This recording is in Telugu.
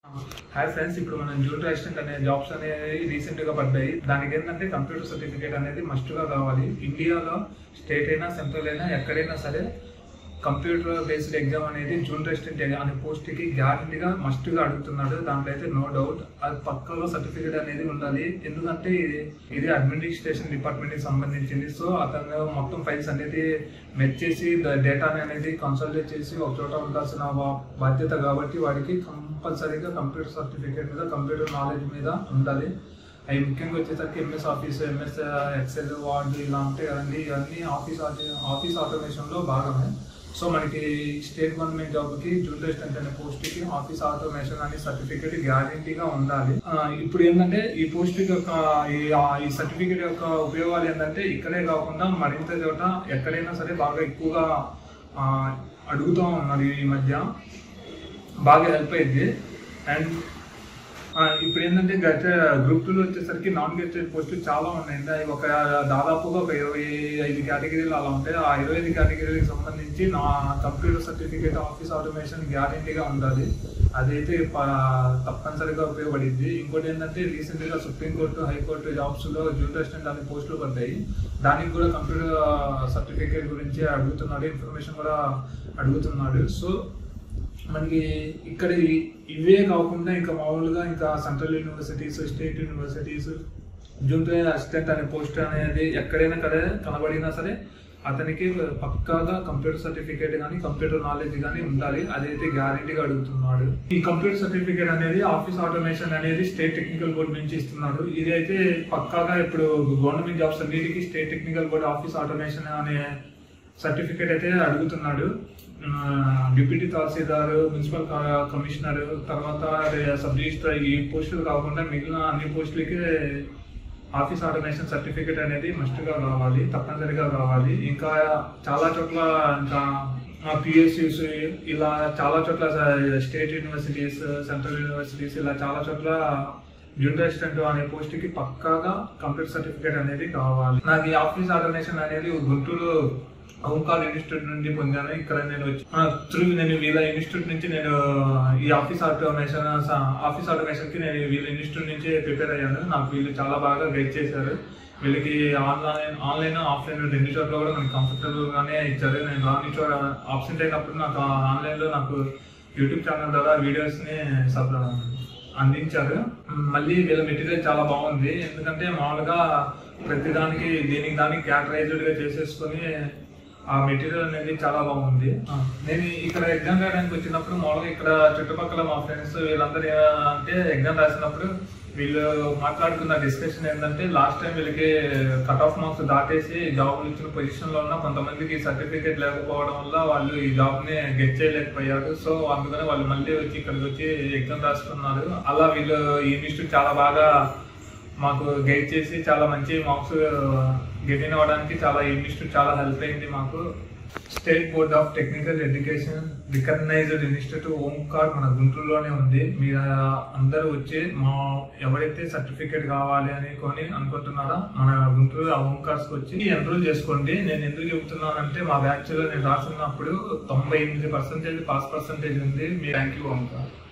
హాయ్ ఫ్రెండ్స్ ఇప్పుడు మనం జూనియర్ అసిస్టెంట్ అనే జాబ్స్ అనేవి రీసెంట్ గా పడ్డాయి దానికి ఏంటంటే కంప్యూటర్ సర్టిఫికేట్ అనేది మస్ట్ గా కావాలి ఇండియాలో స్టేట్ అయినా సెంట్రల్ అయినా ఎక్కడైనా సరే కంప్యూటర్ బేస్డ్ ఎగ్జామ్ అనేది జూనియర్ అసిస్టెంట్ అనే పోస్ట్ కి గ్యారంటీగా మస్ట్ గా అడుగుతున్నాడు దాంట్లో అయితే నో డౌట్ అది పక్కలో సర్టిఫికేట్ అనేది ఉండాలి ఎందుకంటే ఇది ఇది అడ్మినిస్ట్రేషన్ డిపార్ట్మెంట్ కి సంబంధించింది సో అతను మొత్తం ఫైల్స్ అనేది మెచ్ చేసి డేటా అనేది కన్సల్టేట్ చేసి ఒక చోట ఉండాల్సిన బా- బాధ్యత కాబట్టి వాడికి కంపల్సరీగా కంప్యూటర్ సర్టిఫికేట్ మీద కంప్యూటర్ నాలెడ్జ్ మీద ఉండాలి అవి ముఖ్యంగా వచ్చేసరికి MS office MS excel word ఇలా ఉంటాయి కదండి ఇవన్నీ ఆఫీస్ ఆటో- ఆఫీస్ ఆటోమేషన్ లో భాగమే సో మనకి స్టేట్ గవర్నమెంట్ జాబ్ కి జూనియర్ అసిస్టెంట్ అనే పోస్ట్ కి ఆఫీస్ ఆటోమేషన్ అనే సర్టిఫికేట్ గ్యారంటీగా ఉండాలి ఆ, ఇప్పుడు ఏంటంటే ఈ పోస్ట్ యొక్క ఈ- ఆ, ఈ సర్టిఫికేట్ యొక్క ఉపయోగాలు ఏంటంటే ఇక్కడే కాకుండా మరింత చోట ఎక్కడైనా సరే బాగా ఎక్కువగా ఆ, అడుగుతూ ఉన్నారు ఈ మధ్య బాగా హెల్ప్ అయింది అండ్ ఆ, ఇప్పుడు ఏంటంటే గత గ్రూప్ టూలో వచ్చేసరికి నాన్ గెస్టెడ్ పోస్టులు చాలా ఉన్నాయండి అవి ఒక దాదాపుగా ఒక ఇరవై ఐదు కేటగిరీలు అలా ఉంటాయి ఆ ఇరవై ఐదు కేటగిరీలకు సంబంధించి నా కంప్యూటర్ సర్టిఫికేట్ ఆఫీస్ ఆటోమేషన్ గ్యారంటీగా ఉండాలి అదైతే ప- తప్పనిసరిగా ఉపయోగపడింది ఇంకోటి ఏంటంటే రీసెంట్ గా సుప్రీంకోర్టు హైకోర్టు జాబ్స్ లో జూనియర్ అసిస్టెంట్ అనే పోస్టులు పడ్డాయి దానికి కూడా కంప్యూటర్ సర్టిఫికేట్ గురించి అడుగుతున్నాడు ఇన్ఫర్మేషన్ కూడా అడుగుతున్నాడు సో మనకి ఇక్కడ ఇ- ఇవే కాకుండా ఇంకా మామూలుగా ఇంకా central universities state universities junior assistant అనే పోస్ట్ అనేది ఎక్కడైనా కదే కనబడినా సరే అతనికి పక్కాగా కంప్యూటర్ సర్టిఫికేట్ కానీ కంప్యూటర్ నాలెడ్జ్ కానీ ఉండాలి అదైతే గ్యారంటీగా అడుగుతున్నాడు ఈ కంప్యూటర్ సర్టిఫికేట్ అనేది ఆఫీస్ ఆటోమేషన్ అనేది స్టేట్ టెక్నికల్ బోర్డ్ నుంచి ఇస్తున్నారు ఇది అయితే పక్కాగా ఇప్పుడు గవర్నమెంట్ జాబ్స్ అన్నిటికీ state technical board office automation అనే సర్టిఫికేట్ అయితే అడుగుతున్నాడు ఆ, డిప్యూటీ తహసీల్దార్ మున్సిపల్ క- కమిషనర్ తర్వాత సబ్ రిజిస్టర్ ఈ పోస్టులు కాకుండా మిగిలిన అన్ని పోస్టులకి ఆఫీస్ ఆటోమేషన్ సర్టిఫికేట్ అనేది మస్ట్ గా కావాలి తప్పనిసరిగా కావాలి ఇంకా చాలా చోట్ల ఇంకా పిఎస్యూస్ ఇలా చాలా చోట్ల స్టేట్ యూనివర్సిటీస్ సెంట్రల్ యూనివర్సిటీస్ ఇలా చాలా చోట్ల జూనియర్ అసిస్టెంట్ అనే పోస్ట్ కి పక్కాగా కంప్యూటర్ సర్టిఫికేట్ అనేది కావాలి నాకు ఈ ఆఫీస్ ఆటోమేషన్ అనేది గుంటూరు ఓంకార్ ఇన్స్టిట్యూట్ నుండి పొందాను ఇక్కడ నేను వచ్చి త్రూ నేను వీళ్ళ ఇన్స్టిట్యూట్ నుంచి నేను ఈ ఆఫీస్ ఆటోమేషన్ ఆఫీస్ ఆటోమేషన్ కి నేను వీళ్ళ ఇన్స్టిట్యూట్ నుంచి ప్రిపేర్ అయ్యాను నాకు వీళ్ళు చాలా బాగా గైడ్ చేశారు వీళ్ళకి ఆన్లైన్ ఆన్లైన్ ఆఫ్లైన్ రెండు చోట్ల కూడా మనకి కంఫర్టబుల్ గానే ఇచ్చారు నేను రాని చోట ఆబ్సెంట్ అయినప్పుడు నాకు ఆన్లైన్ లో నాకు యూట్యూబ్ ఛానల్ ద్వారా వీడియోస్ ని సబ్ అందించారు మళ్ళీ వీళ్ళ మెటీరియల్ చాలా బాగుంది ఎందుకంటే మామూలుగా ప్రతి దానికి దీనికి దానికి క్యాటరైజ్డ్ గా చేసేసుకొని ఆ మెటీరియల్ అనేది చాలా బాగుంది నేను ఇక్కడ ఎగ్జామ్ రాయడానికి వచ్చినప్పుడు మామూలుగా ఇక్కడ చుట్టుపక్కల మా ఫ్రెండ్స్ వీళ్ళందరూ ఏ- అంటే ఎగ్జామ్ రాసినప్పుడు వీళ్ళు మాట్లాడుకున్న డిస్కషన్ ఏంటంటే లాస్ట్ టైం వీళ్ళకి కట్ ఆఫ్ మార్క్స్ దాటేసి జాబ్ ఇచ్చిన పొజిషన్ లో ఉన్న కొంతమందికి సర్టిఫికేట్ లేకపోవడం వల్ల వాళ్ళు ఈ జాబ్ ని గెట్ చేయలేకపోయారు సో అందుకని వాళ్ళు మళ్ళీ వచ్చి ఇక్కడికి వచ్చి ఎగ్జామ్ రాసుకున్నారు అలా వీళ్ళు ఈ ఇన్స్టిట్యూట్ చాలా బాగా మాకు గైడ్ చేసి చాలా మంచి మార్క్స్ గెటిన్ అవ్వడానికి చాలా ఈ ఇన్స్టిట్యూట్ చాలా హెల్ప్ అయింది మాకు state board of technical education recognized institute Omkar మన గుంటూరులోనే ఉంది మీరు అందరూ వచ్చి మా ఎవరైతే సర్టిఫికేట్ కావాలి అని కొని అనుకుంటున్నారో మన గుంటూరు ఆ ఓంకార్స్ వచ్చి ఎన్రోల్ చేసుకోండి నేను ఎందుకు చెబుతున్నానంటే మా బ్యాచ్ లో నేను రాసినప్పుడు తొంభై ఎనిమిది పర్సెంటేజ్ పాస్ పర్సెంటేజ్ ఉంది మీ థ్యాంక్ యూ ఓంకార్